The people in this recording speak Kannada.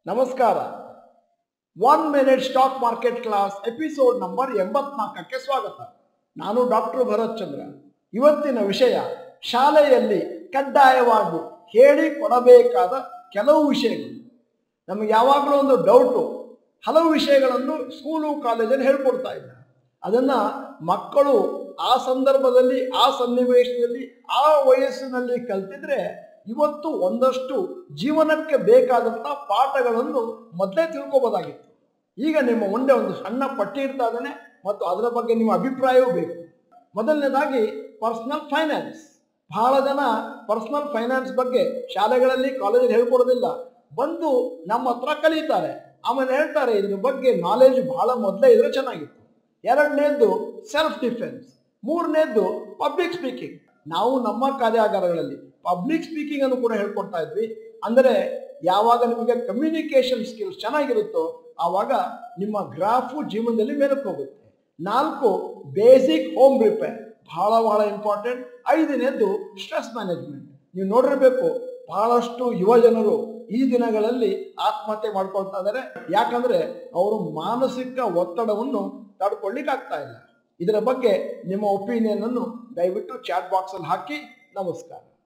ನಮಸ್ಕಾರ one minute stock market class episode number ಎಂಬತ್ನಾಲ್ಕಕ್ಕೆ ಸ್ವಾಗತ ನಾನು ಡಾಕ್ಟರ್ ಭರತ್ ಚಂದ್ರ ಇವತ್ತಿನ ವಿಷಯ ಶಾಲೆಯಲ್ಲಿ ಕಡ್ಡಾಯವಾಗಿ ಹೇಳಿ ಕೊಡಬೇಕಾದ ಕೆಲವು ವಿಷಯಗಳು ನಮಗೆ ಯಾವಾಗಲೂ ಒಂದು ಡೌಟು ಹಲವು ವಿಷಯಗಳನ್ನು ಸ್ಕೂಲು ಕಾಲೇಜಲ್ಲಿ ಹೇಳ್ಕೊಡ್ತಾ ಇಲ್ಲ ಅದನ್ನ ಮಕ್ಕಳು ಆ ಸಂದರ್ಭದಲ್ಲಿ ಆ ಸನ್ನಿವೇಶದಲ್ಲಿ ಆ ವಯಸ್ಸಿನಲ್ಲಿ ಕಲ್ತಿದ್ರೆ ಇವತ್ತು ಒಂದಷ್ಟು ಜೀವನಕ್ಕೆ ಬೇಕಾದಂಥ ಪಾಠಗಳನ್ನು ಮೊದಲೇ ತಿಳ್ಕೊಬೋದಾಗಿತ್ತು ಈಗ ನಿಮ್ಮ ಮುಂದೆ ಒಂದು ಸಣ್ಣ ಪಟ್ಟಿ ಇರ್ತಾ ಇದ್ದಾನೆ ಮತ್ತು ಅದರ ಬಗ್ಗೆ ನಿಮ್ಮ ಅಭಿಪ್ರಾಯವೂ ಬೇಕು ಮೊದಲನೇದಾಗಿ ಪರ್ಸನಲ್ ಫೈನಾನ್ಸ್ ಬಹಳ ಜನ ಪರ್ಸನಲ್ ಫೈನಾನ್ಸ್ ಬಗ್ಗೆ ಶಾಲೆಗಳಲ್ಲಿ ಕಾಲೇಜಲ್ಲಿ ಹೇಳ್ಕೊಡೋದಿಲ್ಲ ಬಂದು ನಮ್ಮ ಹತ್ರ ಕಲಿತಾರೆ ಆಮೇಲೆ ಹೇಳ್ತಾರೆ ಇದ್ರ ಬಗ್ಗೆ ನಾಲೆಜ್ ಬಹಳ ಮೊದಲೇ ಇದ್ರೆ ಚೆನ್ನಾಗಿತ್ತು ಎರಡನೇದ್ದು ಸೆಲ್ಫ್ ಡಿಫೆನ್ಸ್ ಮೂರನೇದ್ದು ಪಬ್ಲಿಕ್ ಸ್ಪೀಕಿಂಗ್ ನಾವು ನಮ್ಮ ಕಾರ್ಯಾಗಾರಗಳಲ್ಲಿ ಪಬ್ಲಿಕ್ ಸ್ಪೀಕಿಂಗ್ ಅನ್ನು ಕೂಡ ಹೇಳ್ಕೊಡ್ತಾ ಇದ್ವಿ ಅಂದರೆ ಯಾವಾಗ ನಿಮಗೆ ಕಮ್ಯುನಿಕೇಶನ್ ಸ್ಕಿಲ್ಸ್ ಚೆನ್ನಾಗಿರುತ್ತೋ ಆವಾಗ ನಿಮ್ಮ ಗ್ರಾಫು ಜೀವನದಲ್ಲಿ ಮೇಲಕ್ಕೆ ಹೋಗುತ್ತೆ ನಾಲ್ಕು ಬೇಸಿಕ್ ಹೋಮ್ ರಿಪೇರ್ ಬಹಳ ಬಹಳ ಇಂಪಾರ್ಟೆಂಟ್ ಐದನೇದ್ದು ಸ್ಟ್ರೆಸ್ ಮ್ಯಾನೇಜ್ಮೆಂಟ್ ನೀವು ನೋಡಿರ್ಬೇಕು ಬಹಳಷ್ಟು ಯುವ ಜನರು ಈ ದಿನಗಳಲ್ಲಿ ಆತ್ಮಹತ್ಯೆ ಮಾಡ್ಕೊಳ್ತಾ ಇದ್ದಾರೆ ಯಾಕಂದ್ರೆ ಅವರು ಮಾನಸಿಕ ಒತ್ತಡವನ್ನು ತಡ್ಕೊಳ್ಳಿಕ್ಕೆ ಆಗ್ತಾ ಇಲ್ಲ ಇದರ ಬಗ್ಗೆ ನಿಮ್ಮ ಒಪಿನಿಯನ್ ಅನ್ನು ದಯವಿಟ್ಟು ಚಾಟ್ ಬಾಕ್ಸ್ ಅಲ್ಲಿ ಹಾಕಿ ನಮಸ್ಕಾರ